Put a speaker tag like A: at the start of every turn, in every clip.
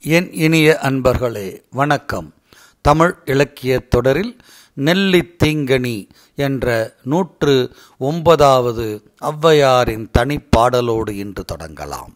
A: என் இனிய அன்பர்களே வணக்கம் தமிழ் இலக்கியத் தொடரில் நெல்லி தீங்கனி என்ற நூற்று ஒன்பதாவது ஔவையாரின் தனிப்பாடலோடு இன்று தொடங்கலாம்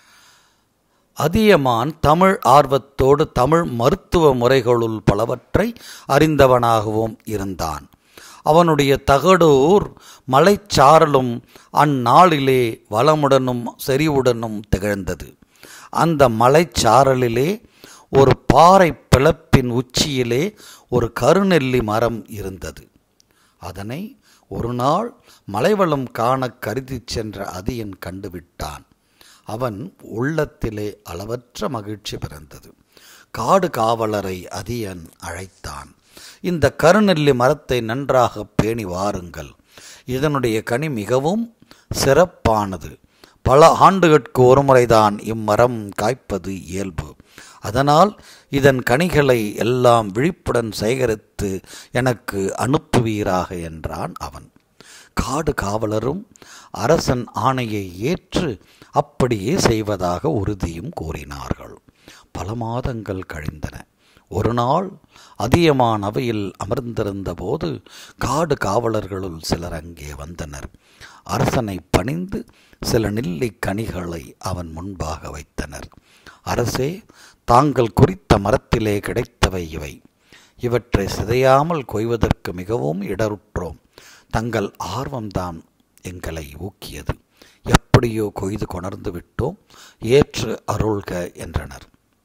A: அதியமான் தமிழ் ஆர்வத்தோடு தமிழ் மருத்துவ முறைகளுள் பலவற்றை அறிந்தவனாகவும் இருந்தான் அவனுடைய தகடூர் மலைச்சாரலும் அந்நாளிலே வளமுடனும் செறிவுடனும் திகழ்ந்தது அந்த மலைச்சாரலிலே ஒரு பாறை பிளப்பின் உச்சியிலே ஒரு கருநெல்லி மரம் இருந்தது அதனை ஒரு நாள் மலைவளம் காண கருதிச் சென்ற அதியன் கண்டுவிட்டான் அவன் உள்ளத்திலே அளவற்ற மகிழ்ச்சி பிறந்தது காடு காவலரை அதியன் அழைத்தான் இந்த கருநெல்லி மரத்தை நன்றாக பேணி வாருங்கள் இதனுடைய கனி மிகவும் சிறப்பானது பல ஆண்டுகளுக்கு ஒருமுறைதான் இம்மரம் காய்ப்பது இயல்பு அதனால் இதன் கனிகளை எல்லாம் விழிப்புடன் சேகரித்து எனக்கு அனுப்புவீராக என்றான் அவன் காடு காவலரும் அரசன் ஆணையை ஏற்று அப்படியே செய்வதாக உறுதியும் கூறினார்கள் பல மாதங்கள் கழிந்தன ஒரு நாள் அதியமான் அவையில் அமர்ந்திருந்த போது காடு காவலர்களுள் சிலர் அங்கே வந்தனர் அரசனை பணிந்து சில நெல்லி கனிகளை அவன் முன்பாக வைத்தனர் அரசே தாங்கள் குறித்த மரத்திலே கிடைத்தவை இவை இவற்றை சிதையாமல் கொய்வதற்கு மிகவும் இடருற்றோம் தங்கள் ஆர்வம்தான் எங்களை ஊக்கியது எப்படியோ கொய்து கொணர்ந்து விட்டோம் ஏற்று அருள்க என்றனர்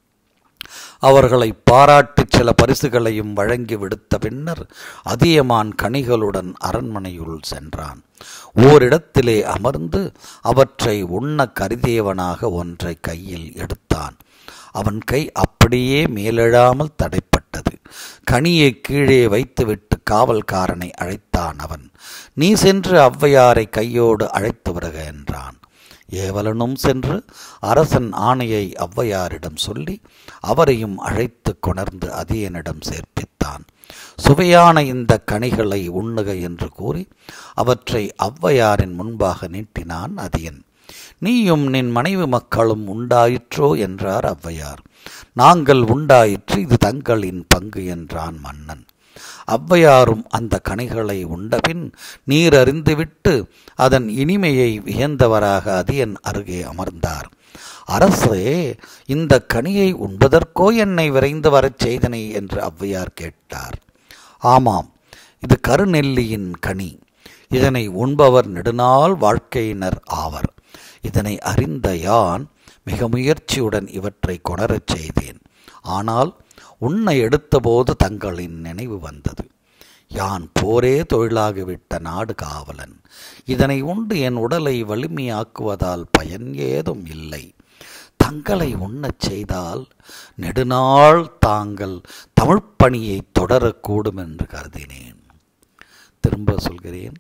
A: அவர்களை பாராட்டி சில பரிசுகளையும் வழங்கி விடுத்த பின்னர் அதியமான் கனிகளுடன் அரண்மனையுள் சென்றான் ஓரிடத்திலே அமர்ந்து அவற்றை உண்ண கருதியவனாக ஒன்றை கையில் எடுத்தான் அவன் கை அப்படியே மேலெழாமல் தடைப்பட்டது கனியை கீழே வைத்துவிட்டு காவல்காரனை அழைத்தான் அவன் நீ சென்று ஔவையாரை கையோடு அழைத்து வருக என்றான் ஏவலனும் சென்று அரசன் ஆணையை ஔவையாரிடம் சொல்லி அவரையும் அழைத்து கொணர்ந்து அதியனிடம் சேர்ப்பித்தான் சுவையான இந்த கனிகளை உண்ணுக என்று கூறி அவற்றை ஔவையாரின் முன்பாக நீட்டினான் அதியன் நீயும் நின் மனைவி மக்களும் உண்டாயிற்றோ என்றார் ஔவையார் நாங்கள் உண்டாயிற்று இது தங்களின் பங்கு என்றான் மன்னன் ஔவையாரும் அந்த கனிகளை உண்டபின் நீர் அறிந்துவிட்டு அதன் இனிமையை வியந்தவராக அதியன் அருகே அமர்ந்தார் அரசே இந்த கனியை உண்பதற்கோ என்னை விரைந்து வரச் செய்தனை என்று ஔவையார் கேட்டார் ஆமாம் இது கருநெல்லியின் கனி இதனை உண்பவர் நெடுநாள் வாழ்க்கையினர் ஆவர் இதனை அறிந்த யான் மிக முயற்சியுடன் இவற்றை கொணரச் செய்தேன் ஆனால் உன்னை எடுத்தபோது தங்களின் நினைவு வந்தது யான் போரே தொழிலாகிவிட்ட நாடு காவலன் இதனை உண்டு என் உடலை வலிமையாக்குவதால் பயன் ஏதும் இல்லை தங்களை உண்ணச் செய்தால் நெடுநாள் தாங்கள் தமிழ்ப்பணியை தொடரக்கூடும் என்று கருதினேன் திரும்ப சொல்கிறேன்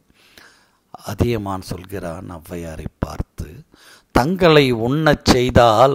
A: அதியமான் சொல்கிறான் ஔவையாரை பார்த்து தங்களை உண்ணச் செய்தால்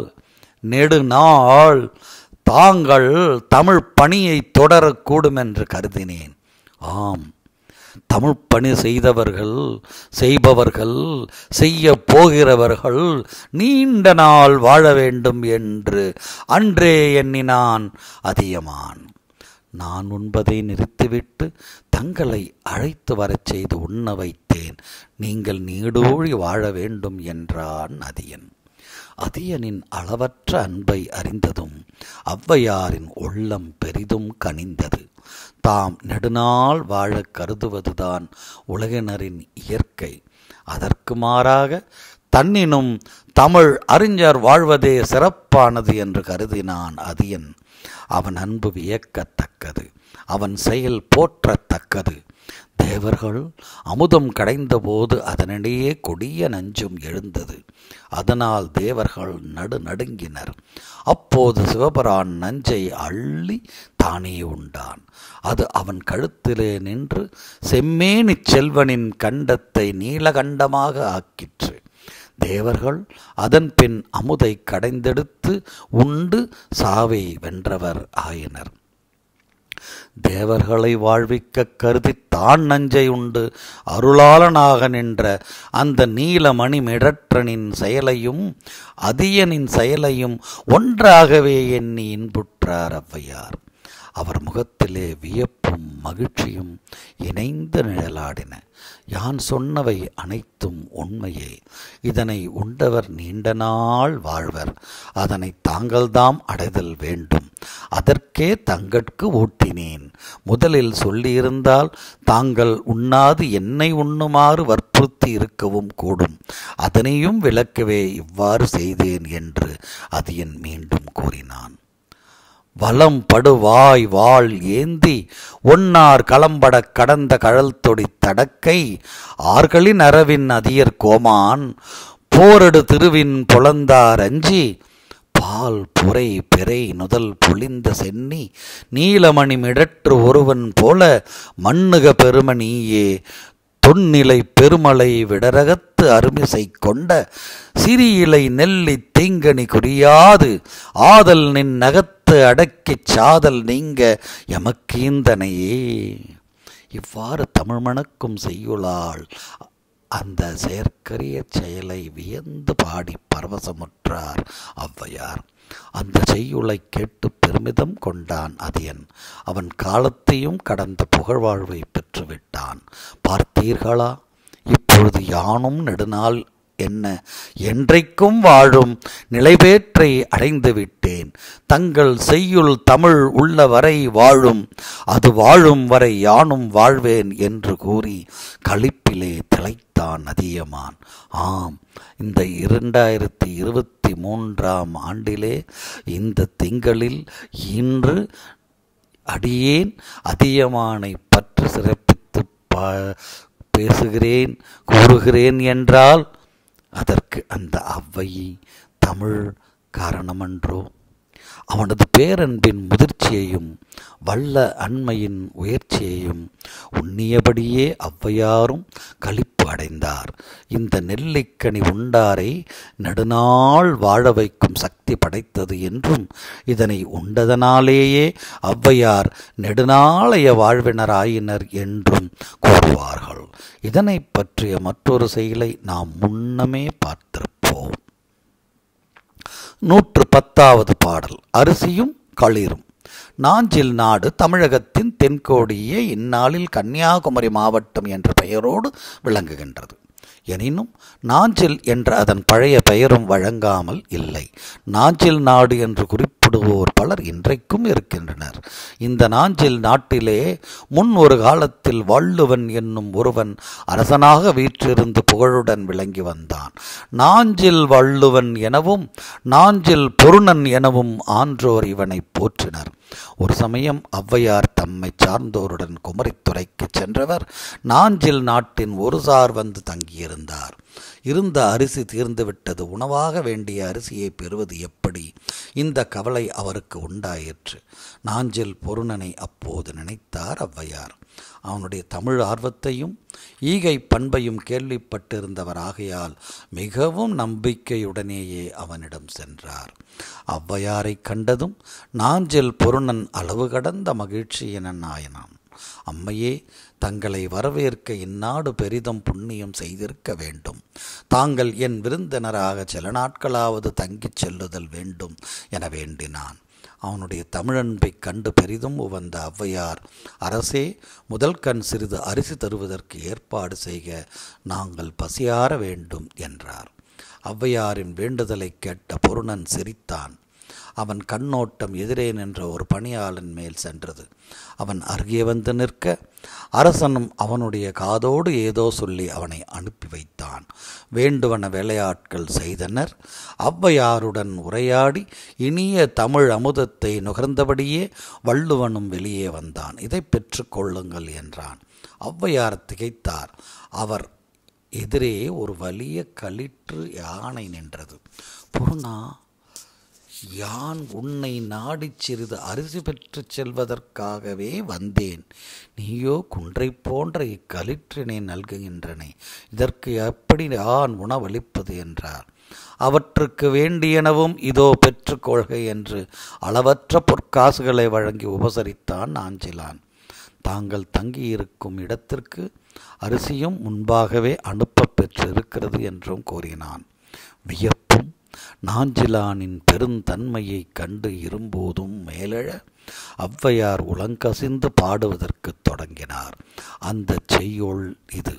A: நெடுநாள் தாங்கள் தமிழ் பணியை தொடரக்கூடும் என்று கருதினேன் ஆம் தமிழ் பணி செய்தவர்கள் செய்பவர்கள் செய்ய போகிறவர்கள் நீண்ட நாள் வாழ வேண்டும் என்று அன்றே எண்ணினான் அதியமான் நான் உண்பதை நிறுத்திவிட்டு தங்களை அழைத்து வரச் செய்து உண்ண வைத்தேன் நீங்கள் நீடூழி வாழ வேண்டும் என்றான் அதியன் அதியனின் அளவற்ற அன்பை அறிந்ததும் ஔவையாரின் உள்ளம் பெரிதும் கனிந்தது தாம் நெடுநாள் வாழ கருதுவதுதான் உலகினரின் இயற்கை அதற்கு மாறாக தன்னினும் தமிழ் அறிஞர் வாழ்வதே சிறப்பானது என்று கருதினான் அதியன் அவன் அன்பு வியக்கத்தக்கது அவன் செயல் போற்றத்தக்கது தேவர்கள் அமுதம் கடைந்தபோது அதனிடையே கொடிய நஞ்சும் எழுந்தது அதனால் தேவர்கள் நடு நடுங்கினர் அப்போது சிவபரான் நஞ்சை அள்ளி தானே உண்டான் அது அவன் கழுத்திலே நின்று செம்மேனிச் செல்வனின் கண்டத்தை நீலகண்டமாக ஆக்கிற்று தேவர்கள் அதன் பின் அமுதை கடைந்தெடுத்து உண்டு சாவை வென்றவர் ஆயினர் தேவர்களை வாழ்விக்க கருதி தான் நஞ்சை உண்டு அருளாளனாக நின்ற அந்த நீலமணி மிடற்றனின் செயலையும் அதியனின் செயலையும் ஒன்றாகவே எண்ணி இன்புற்றார் ஔவையார் அவர் முகத்திலே வியப்பும் மகிழ்ச்சியும் இணைந்து நிழலாடின யான் சொன்னவை அனைத்தும் உண்மையே இதனை உண்டவர் நீண்ட நாள் வாழ்வர் அதனை தாங்கள்தாம் அடைதல் வேண்டும் அதற்கே தங்கட்கு ஊட்டினேன் முதலில் சொல்லியிருந்தால் தாங்கள் உண்ணாது என்னை உண்ணுமாறு வற்புறுத்தி இருக்கவும் கூடும் அதனையும் விளக்கவே இவ்வாறு செய்தேன் என்று அதியன் மீண்டும் கூறினான் வலம் படுவாய் வாழ் ஏந்தி ஒன்னார் களம்படக் கடந்த கழல் தொடி தடக்கை ஆர்களின் அரவின் அதியர் கோமான் போரடு திருவின் பொலந்தார் அஞ்சி பால் புரை பிறை நுதல் பொழிந்த சென்னி நீலமணி மிடற்று ஒருவன் போல மண்ணுக பெருமணியே தொன்னிலை பெருமலை விடரகத்து அருமிசை கொண்ட சிறியிலை நெல்லி தீங்கனி குறியாது ஆதல் நின் நகத்து அடக்கிச் சாதல் நீங்க எமக்கீந்தனையே இவ்வாறு தமிழ் மணக்கும் செய்யுளாள் அந்த செயற்கரிய செயலை வியந்து பாடி பரவசமுற்றார் ஔவையார் அந்த செய்யுளை கேட்டு பெருமிதம் கொண்டான் அதியன் அவன் காலத்தையும் கடந்த புகழ்வாழ்வை பெற்றுவிட்டான் பார்த்தீர்களா இப்பொழுது யானும் நெடுநாள் என்ன என்றைக்கும் வாழும் நிலைபேற்றை அடைந்து விட்டேன் தங்கள் செய்யுள் தமிழ் உள்ள வரை வாழும் அது வாழும் வரை யானும் வாழ்வேன் என்று கூறி களிப்பிலே திளைத்தான் அதியமான் ஆம் இந்த இரண்டாயிரத்தி இருபத்தி மூன்றாம் ஆண்டிலே இந்த திங்களில் இன்று அடியேன் அதியமானை பற்று சிறப்பித்து பா பேசுகிறேன் கூறுகிறேன் என்றால் அதற்கு அந்த அவ்வை தமிழ் காரணமன்றோ அவனது பேரன்பின் முதிர்ச்சியையும் வல்ல அண்மையின் உயர்ச்சியையும் உண்ணியபடியே ஔவையாரும் களிப்பு அடைந்தார் இந்த நெல்லிக்கனி உண்டாரை நெடுநாள் வாழ வைக்கும் சக்தி படைத்தது என்றும் இதனை உண்டதனாலேயே ஔவையார் நெடுநாளைய வாழ்வினராயினர் என்றும் கூறுவார்கள் இதனை பற்றிய மற்றொரு செயலை நாம் முன்னமே பார்த்திருப்போம் நூற்று பத்தாவது பாடல் அரிசியும் களிரும் நாஞ்சில் நாடு தமிழகத்தின் தென்கோடியே இந்நாளில் கன்னியாகுமரி மாவட்டம் என்ற பெயரோடு விளங்குகின்றது எனினும் நாஞ்சில் என்ற அதன் பழைய பெயரும் வழங்காமல் இல்லை நாஞ்சில் நாடு என்று குறிப்பிடுவோர் பலர் இன்றைக்கும் இருக்கின்றனர் இந்த நாஞ்சில் நாட்டிலே முன் ஒரு காலத்தில் வள்ளுவன் என்னும் ஒருவன் அரசனாக வீற்றிருந்து புகழுடன் விளங்கி வந்தான் நாஞ்சில் வள்ளுவன் எனவும் நாஞ்சில் பொருணன் எனவும் ஆன்றோர் இவனை போற்றினர் ஒரு சமயம் ஔவையார் தம்மை சார்ந்தோருடன் குமரித்துறைக்கு சென்றவர் நாஞ்சில் நாட்டின் ஒரு சார் வந்து தங்கியிருந்தார் இருந்த அரிசி தீர்ந்துவிட்டது உணவாக வேண்டிய அரிசியை பெறுவது எப்படி இந்த கவலை அவருக்கு உண்டாயிற்று நாஞ்சில் பொருணனை அப்போது நினைத்தார் ஔவையார் அவனுடைய தமிழ் ஆர்வத்தையும் ஈகை பண்பையும் கேள்விப்பட்டிருந்தவர் ஆகையால் மிகவும் நம்பிக்கையுடனேயே அவனிடம் சென்றார் ஔவையாரை கண்டதும் நாஞ்சில் பொருணன் அளவு கடந்த மகிழ்ச்சியினன் ஆயினான் அம்மையே தங்களை வரவேற்க இந்நாடு பெரிதும் புண்ணியம் செய்திருக்க வேண்டும் தாங்கள் என் விருந்தினராக சில நாட்களாவது தங்கிச் செல்லுதல் வேண்டும் என வேண்டினான் அவனுடைய தமிழன்பைக் கண்டு பெரிதும் உவந்த ஔவையார் அரசே முதல் கண் சிறிது அரிசி தருவதற்கு ஏற்பாடு செய்க நாங்கள் பசியார வேண்டும் என்றார் ஔவையாரின் வேண்டுதலை கேட்ட பொருணன் சிரித்தான் அவன் கண்ணோட்டம் எதிரே நின்ற ஒரு பணியாளன் மேல் சென்றது அவன் அருகே வந்து நிற்க அரசனும் அவனுடைய காதோடு ஏதோ சொல்லி அவனை அனுப்பி வைத்தான் வேண்டுவன வேலையாட்கள் செய்தனர் ஔவையாருடன் உரையாடி இனிய தமிழ் அமுதத்தை நுகர்ந்தபடியே வள்ளுவனும் வெளியே வந்தான் இதை பெற்றுக்கொள்ளுங்கள் என்றான் ஔவையார் திகைத்தார் அவர் எதிரே ஒரு வலிய களிற்று யானை நின்றது பூர்ணா யான் உன்னை நாடிச் சிறிது அரிசி பெற்றுச் செல்வதற்காகவே வந்தேன் நீயோ குன்றை போன்ற இக்களிற்றினை நல்குகின்றனை இதற்கு எப்படி யான் உணவளிப்பது என்றார் அவற்றுக்கு வேண்டியனவும் இதோ பெற்றுக்கொள்க என்று அளவற்ற பொற்காசுகளை வழங்கி உபசரித்தான் நாஞ்சிலான் தாங்கள் தங்கியிருக்கும் இடத்திற்கு அரிசியும் முன்பாகவே அனுப்பப் பெற்றிருக்கிறது என்றும் கூறினான் வியப்பும் நாஞ்சிலானின் பெருந்தன்மையைக் கண்டு இரும்போதும் மேலெழ ஔவையார் உலங்கசிந்து பாடுவதற்குத் தொடங்கினார் அந்தச் செய்யுள் இது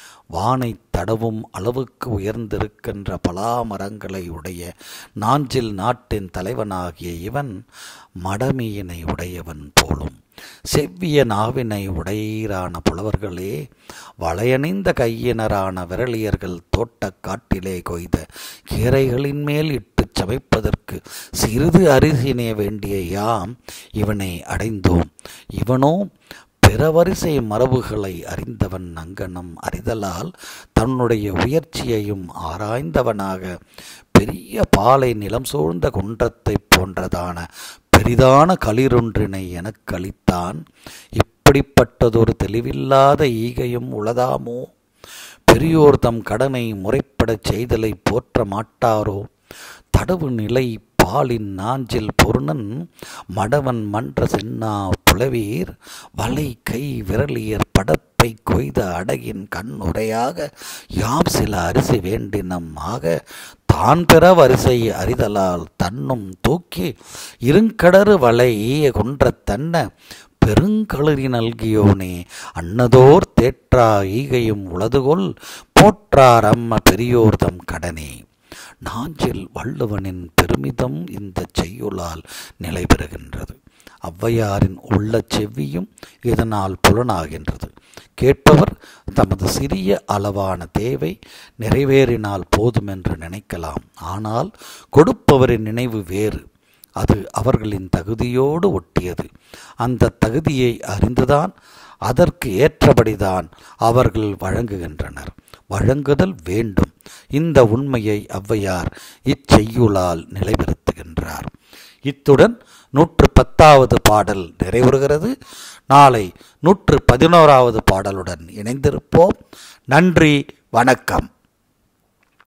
A: வானை தடவும் அளவுக்கு உயர்ந்திருக்கின்ற பலாமரங்களை உடைய நாஞ்சில் நாட்டின் தலைவனாகிய இவன் மடமையினை உடையவன் போலும் செவ்விய நாவினை உடையீரான புலவர்களே வளையணிந்த கையினரான விரலியர்கள் தோட்டக் காட்டிலே கொய்த கீரைகளின் மேல் இட்டுச் சமைப்பதற்கு சிறிது அரிசினே வேண்டிய யாம் இவனை அடைந்தோம் இவனோ பிறவரிசை மரபுகளை அறிந்தவன் அங்கனம் அறிதலால் தன்னுடைய உயர்ச்சியையும் ஆராய்ந்தவனாக பெரிய பாலை நிலம் சூழ்ந்த குன்றத்தைப் போன்றதான பெரிதான களிரொன்றினை எனக்கு அளித்தான் இப்படிப்பட்டதொரு தெளிவில்லாத ஈகையும் உளதாமோ பெரியோர் தம் கடனை முறைப்படச் செய்தலை போற்ற மாட்டாரோ தடவு நிலை பாலின் நாஞ்சில் பொருணன் மடவன் மன்ற சென்னா புலவீர் வலை கை விரலியர் படப்பை கொய்த அடகின் கண்ணுரையாக யாம் சில அரிசி வேண்டினம் ஆக தான் பெற வரிசை அறிதலால் தன்னும் தூக்கி இருங்கடறு வலை கொன்ற தன்ன பெருங்களறி நல்கியோனே அன்னதோர் தேற்றா ஈகையும் உளதுகொள் போற்றார் அம்ம பெரியோர்தம் கடனே நாஞ்சில் வள்ளுவனின் பெருமிதம் இந்த செய்யுளால் நிலை பெறுகின்றது ஔவையாரின் உள்ள செவ்வியும் இதனால் புலனாகின்றது கேட்பவர் தமது சிறிய அளவான தேவை நிறைவேறினால் போதுமென்று நினைக்கலாம் ஆனால் கொடுப்பவரின் நினைவு வேறு அது அவர்களின் தகுதியோடு ஒட்டியது அந்த தகுதியை அறிந்துதான் அதற்கு ஏற்றபடிதான் அவர்கள் வழங்குகின்றனர் வழங்குதல் வேண்டும் இந்த உண்மையை ஔவையார் இச்செய்யுளால் நிலைநிறுத்துகின்றார் இத்துடன் நூற்று பத்தாவது பாடல் நிறைவுறுகிறது நாளை நூற்று பதினோராவது பாடலுடன் இணைந்திருப்போம் நன்றி வணக்கம்